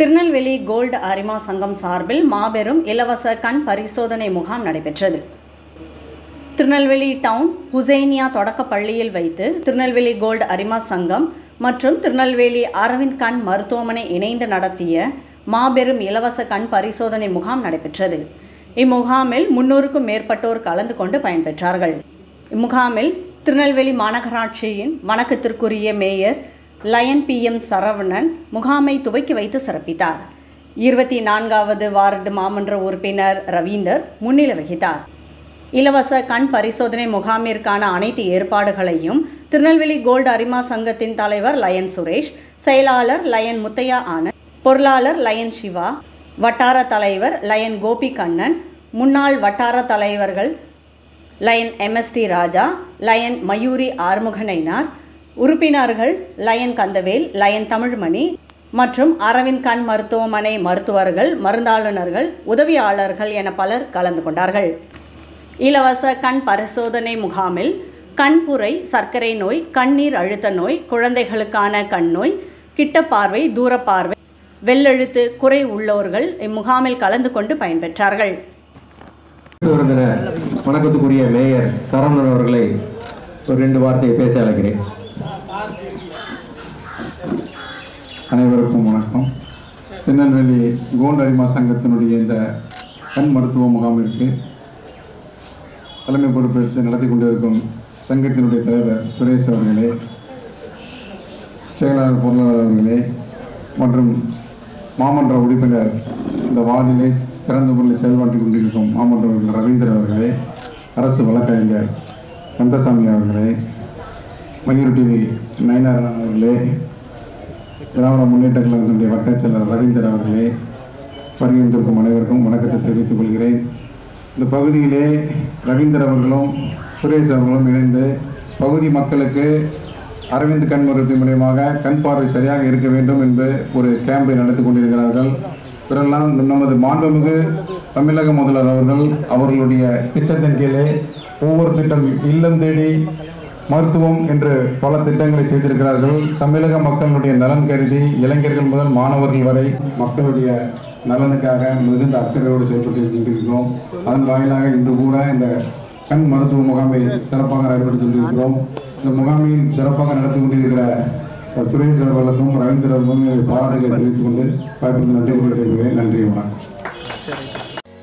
Tirunelveli gold அரிமா சங்கம் சார்பில் மாபெரும் இலவச கண் பரிசோதனை முகாம் நடைபெற்றது திருநெல்வேலி டவுன் ஹுசைனியா தொடக்க பள்ளியில் வைத்து திருநெல்வேலி கோல்டு அரிமா சங்கம் மற்றும் திருநெல்வேலி அரவிந்த் கண் மருத்துவமனை இணைந்து நடத்திய மாபெரும் இலவச கண் பரிசோதனை முகாம் நடைபெற்றது இம்முகாமில் முன்னூறுக்கும் மேற்பட்டோர் கலந்து கொண்டு பயன்பெற்றார்கள் இம்முகாமில் திருநெல்வேலி மாநகராட்சியின் வணக்கத்திற்குரிய mayor lion P M Saravanan முகாமை துவக்கி வைத்து சிறப்பித்தார் இருபத்தி நான்காவது வார்டு மாமன்ற உறுப்பினர் ரவீந்தர் முன்னிலை வகித்தார் இலவச கண் பரிசோதனை முகாமிற்கான அனைத்து ஏற்பாடுகளையும் திருநெல்வேலி கோல்டு அரிமா சங்கத்தின் தலைவர் லயன் சுரேஷ் செயலாளர் லயன் முத்தையா ஆனந்த் பொருளாளர் லயன் சிவா வட்டார தலைவர் லயன் கோபி கண்ணன் முன்னாள் வட்டார தலைவர்கள் lion MST Raja lion Mayuri Arumuganainar உறுப்பினர்கள் லயன் கந்தவேல் லயன் தமிழ்மணி மற்றும் அரவிந்த் கண் மருத்துவமனை மருத்துவர்கள் மருந்தாளுநர்கள் உதவியாளர்கள் என பலர் கலந்து கொண்டார்கள் இலவச கண் பரிசோதனை முகாமில் கண்புரை சர்க்கரை நோய் கண்ணீர் அழுத்த நோய் குழந்தைகளுக்கான கண் நோய் கிட்ட பார்வை தூரப்பார்வை வெள்ளெழுத்து குறை உள்ளோர்கள் இம்முகாமில் கலந்து கொண்டு பயன்பெற்றார்கள் விருந்தினர் வணக்கத்துக்குரிய மேயர் சரவணன் அவர்களை ஒரு ரெண்டு வார்த்தையை பேச அழைக்கிறேன் அனைவருக்கும் வணக்கம் திருநெல்வேலி கோண்டரிமா சங்கத்தினுடைய இந்த கண் மருத்துவ முகாமிற்கு தலைமை பொறுப்பேற்று நடத்தி கொண்டிருக்கும் சங்கத்தினுடைய தலைவர் சுரேஷ் அவர்களே செயலாளர் பொருளாளர் அவர்களே மற்றும் மாமன்ற உறுப்பினர் இந்த வார்டிலே சிறந்த முறையில் செயல்பாட்டில் கொண்டிருக்கும் மாமன்ற உறுப்பினர் ரவீந்திரன் அவர்களே அரசு வழக்கறிஞர் கந்தசாமி அவர்களே மயூர் டிவி நயனாரன் அவர்களே திராவிட முன்னேற்ற கழகத்தினுடைய வட்டச் செயலர் ரவீந்தர் அவர்களே வருகின்றிருக்கும் அனைவருக்கும் வணக்கத்தை தெரிவித்துக் கொள்கிறேன் இந்த பகுதியிலே ரவீந்தர் அவர்களும் சுரேஷ் அவர்களும் இணைந்து பகுதி மக்களுக்கு அரவிந்த் கண் மருத்துவ மூலியமாக கண் பார்வை சரியாக இருக்க வேண்டும் என்று ஒரு கேம்பை நடத்தி கொண்டிருக்கிறார்கள் இவரெல்லாம் நமது மாண்புமிகு தமிழக முதல்வர் அவர்கள் அவர்களுடைய திட்டத்தின் கீழே ஒவ்வொரு திட்டம் இல்லம் தேடி மருத்துவம் என்று பல திட்டங்களை செய்திருக்கிறார்கள் தமிழக மக்களுடைய நலன் கருதி இளைஞர்கள் முதல் மாணவர்கள் வரை மக்களுடைய நலனுக்காக மிகுந்த அக்கறையோடு செயல்பட்டு கொண்டிருக்கிறோம் அதன் வாயிலாக இன்று கூட இந்த கண் மருத்துவ முகாமை சிறப்பாக நடைபெற்று கொண்டிருக்கிறோம் இந்த முகாமையில் சிறப்பாக நடத்தி கொண்டிருக்கிற சுரேஷ் அவர்களுக்கும் ரவீந்திர அவர்களுக்கும் பாராட்டுகளை தெரிவித்துக் கொண்டு வாய்ப்புக்கு நன்றி கூறுகிறேன் நன்றி வணக்கம்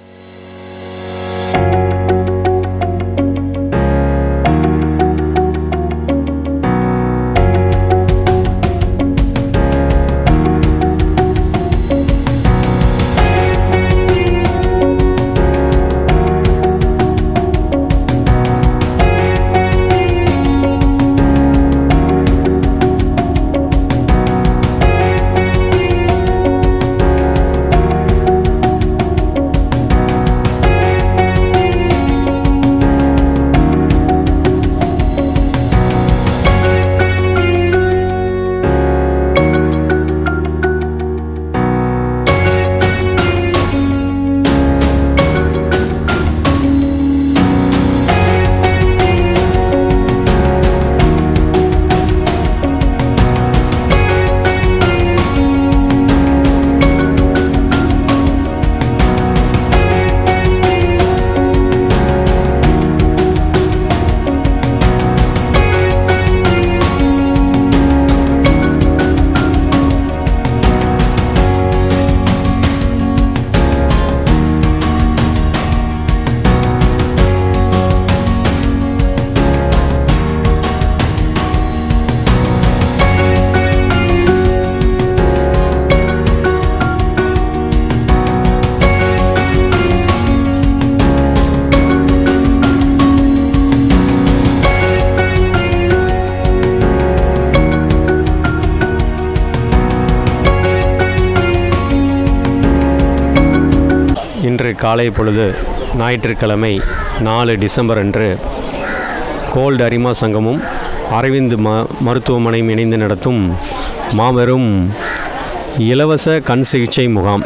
இன்று காலை பொழுது ஞாயிற்றுக்கிழமை நாலு டிசம்பர் அன்று கோல்டு அரிமா சங்கமும் அரவிந்த் ம மருத்துவமனையும் இணைந்து நடத்தும் மாபெரும் இலவச கண் சிகிச்சை முகாம்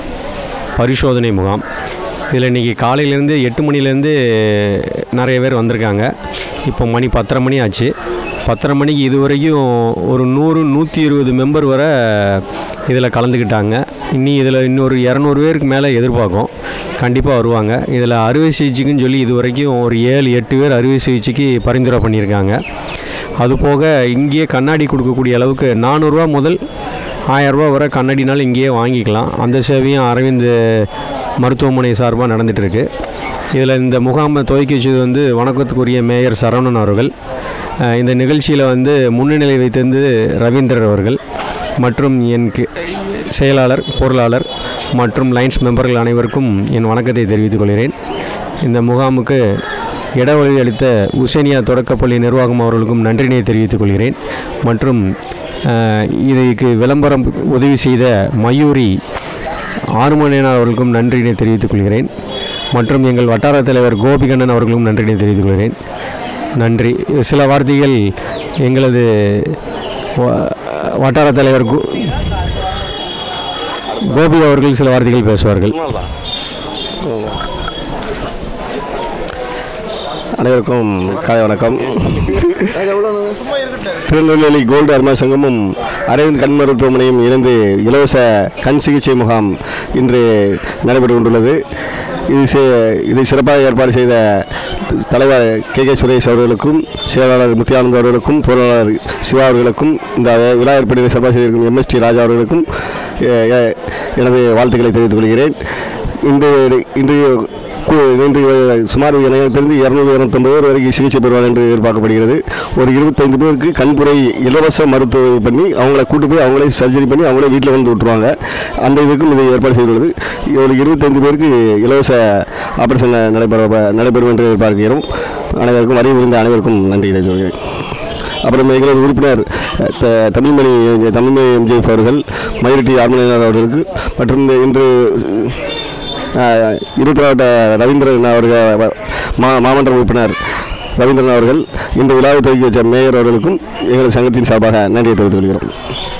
பரிசோதனை முகாம் இதில் இன்றைக்கி காலையிலேருந்து எட்டு மணிலேருந்து நிறைய பேர் வந்திருக்காங்க இப்போ மணி பத்தரை மணி ஆச்சு பத்தரை மணிக்கு இது வரைக்கும் ஒரு நூறு நூற்றி இருபது மெம்பர் வரை இதில் கலந்துக்கிட்டாங்க இன்னி இதில் இன்னொரு இரநூறு பேருக்கு மேலே எதிர்பார்க்கோம் கண்டிப்பாக வருவாங்க இதில் அறுவை சிகிச்சைக்குன்னு சொல்லி இது வரைக்கும் ஒரு ஏழு எட்டு பேர் அறுவை சிகிச்சைக்கு பரிந்துரை பண்ணியிருக்காங்க அது போக இங்கேயே கண்ணாடி கொடுக்கக்கூடிய அளவுக்கு நானூறுரூவா முதல் ஆயரூபா வரை கண்ணாடினாலும் இங்கேயே வாங்கிக்கலாம் அந்த சேவையும் அரவிந்த் மருத்துவமனை சார்பாக நடந்துகிட்ருக்கு இதில் இந்த முகாமை துவக்கி வச்சது வந்து வணக்கத்துக்குரிய மேயர் சரவணன் அவர்கள் அஹ் இந்த நிகழ்ச்சியில் வந்து முன்னிலை வைத்திருந்து ரவீந்திரர் அவர்கள் மற்றும் என் கி- செயலாளர் பொருளாளர் மற்றும் லைன்ஸ் மெம்பர்கள் அனைவருக்கும் என் வணக்கத்தை தெரிவித்துக் கொள்கிறேன் இந்த முகாமுக்கு இடஒழுதி அளித்த உசேனியா தொடக்கப்பள்ளி நிர்வாகம் அவர்களுக்கும் நன்றினை தெரிவித்துக் கொள்கிறேன் மற்றும் அஹ், இதுக்கு விளம்பரம் உதவி செய்த மயூரி ஆறுமணியனார் அவர்களுக்கும் நன்றினை தெரிவித்துக் கொள்கிறேன் மற்றும் எங்கள் வட்டார தலைவர் கோபிகண்ணன் அவர்களுக்கும் நன்றினை தெரிவித்துக் கொள்கிறேன் நன்றி சில வார்த்தைகள் எங்களது வ- வட்டார தலைவர் கோ- கோபி அவர்கள் சில வார்த்தைகள் பேசுவார்கள் அனைவருக்கும் காலை வணக்கம் திருநெல்வேலி கோல்டு அருமா சங்கமும் அரவிந்த் கண் மருத்துவமனையும் இணைந்து இலவச கண் சிகிச்சை முகாம் இன்று நடைபெற்று கொண்டுள்ளது இது சி- இதை சிறப்பாக ஏற்பாடு செய்த தலைவர் கே கே சுரேஷ் அவர்களுக்கும் செயலாளர் முத்தியானந்த் அவர்களுக்கும் பொருளாளர் சிவா அவர்களுக்கும் இந்த விழா ஏற்பாடுகளை சிறப்பாக செய்திருக்கும் எம்எஸ்டி ராஜா அவர்களுக்கும் எ- எ- எனது வாழ்த்துக்களை தெரிவித்துக் கொள்கிறேன் இன்று இன்று கு- இன்று சுமார் எனக்கு தெரிந்து இரநூறு இரநூத்தம்பது பேர் வரைக்கும் சிகிச்சை பெறுவார் என்று எதிர்பார்க்கப்படுகிறது ஒரு இருபத்தைந்து பேருக்கு கண்புரை இலவச மருத்துவம் பண்ணி அவங்கள கூட்டு போய் அவங்களே சர்ஜரி பண்ணி அவங்களே வீட்டில் வந்து விட்டுருவாங்க அந்த இதுக்கும் இது ஏற்பாடு செய்துள்ளது ஒரு இருபத்தைந்து பேருக்கு இலவச ஆபரேஷன் நடைபெற நடைபெறும் என்று எதிர்பார்க்கிறோம் அனைவருக்கும் வரி புரிந்த அனைவருக்கும் நன்றி தெரிவித்துக் அப்புறம் எங்களது உறுப்பினர் அஹ், த- தமிழ்மணி தமிழ்மணி எம்ஜிஎஃப் அவர்கள் மயிரட்டி ஆர்மலையார் அவர்களுக்கு மற்றும் இந்த இன்று அஹ், இருபத்தி நாலு ரவீந்திரன் அவர்கள் வ- மா மாமன்ற உறுப்பினர் ரவீந்திரன் அவர்கள் இந்த விழாவை துவக்கி வச்ச மேயர் அவர்களுக்கும் எங்களது சங்கத்தின் சார்பாக நன்றியை தெரிவித்துக் கொள்கிறோம்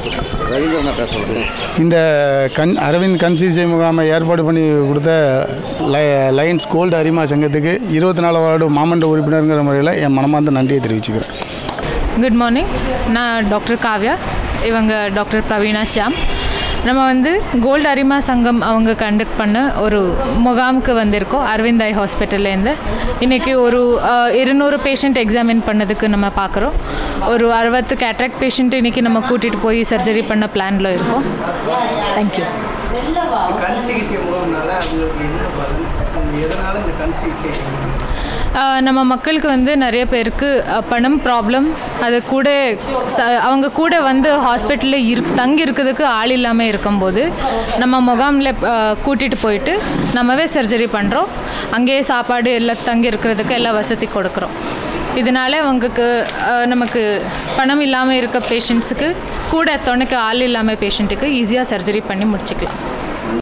இந்த கண் அரவிந்த் கண் சிகிச்சை முகாமை ஏற்பாடு பண்ணி கொடுத்த லை லயன்ஸ் கோல்டு அரிமா சங்கத்துக்கு இருபத்தி நாலு வார்டு மாமன்ற உறுப்பினருங்கிற முறையில் என் மனமார்ந்த நன்றியை தெரிவிச்சுக்கிறேன் குட் மார்னிங் நான் டாக்டர் காவ்யா இவங்க டாக்டர் பிரவீனா ஷியாம் நம்ம வந்து கோல்டு அரிமா சங்கம் அவங்க கண்டக்ட் பண்ண ஒரு முகாமுக்கு வந்திருக்கோம் அரவிந்த் ஐ ஹாஸ்பிட்டல்லேருந்து இன்றைக்கி ஒரு அஹ், இருநூறு பேஷண்ட் எக்ஸாமின் பண்ணதுக்கு நம்ம பார்க்குறோம் ஒரு அறுபத்து கேட்ராக்ட் பேஷண்ட் இன்றைக்கி நம்ம கூட்டிகிட்டு போய் சர்ஜரி பண்ண பிளானில் இருக்கோம் தேங்க்யூ கண் சிகிச்சை முகாம்னால அவங்களுக்கு என்ன பலன் அவங்க எதனால் இந்த கண் சிகிச்சை ஆஹ் நம்ம மக்களுக்கு வந்து நிறைய பேருக்கு அஹ், பணம் ப்ராப்ளம் அது கூட ச அவங்க கூட வந்து ஹாஸ்பிட்டலில் இரு தங்கி இருக்கிறதுக்கு ஆள் இல்லாமல் இருக்கும்போது நம்ம முகாமில் கூட்டிகிட்டு போயிட்டு நம்மவே சர்ஜரி பண்ணுறோம் அங்கேயே சாப்பாடு எல்லாம் தங்கி இருக்கிறதுக்கு எல்லா வசதி கொடுக்குறோம் இதனால அவங்களுக்கு அஹ், நமக்கு பணம் இல்லாமல் இருக்க பேஷண்ட்ஸுக்கு கூட துணைக்கு ஆள் இல்லாமல் பேஷண்ட்டுக்கு ஈஸியாக சர்ஜரி பண்ணி முடிச்சுக்கலாம்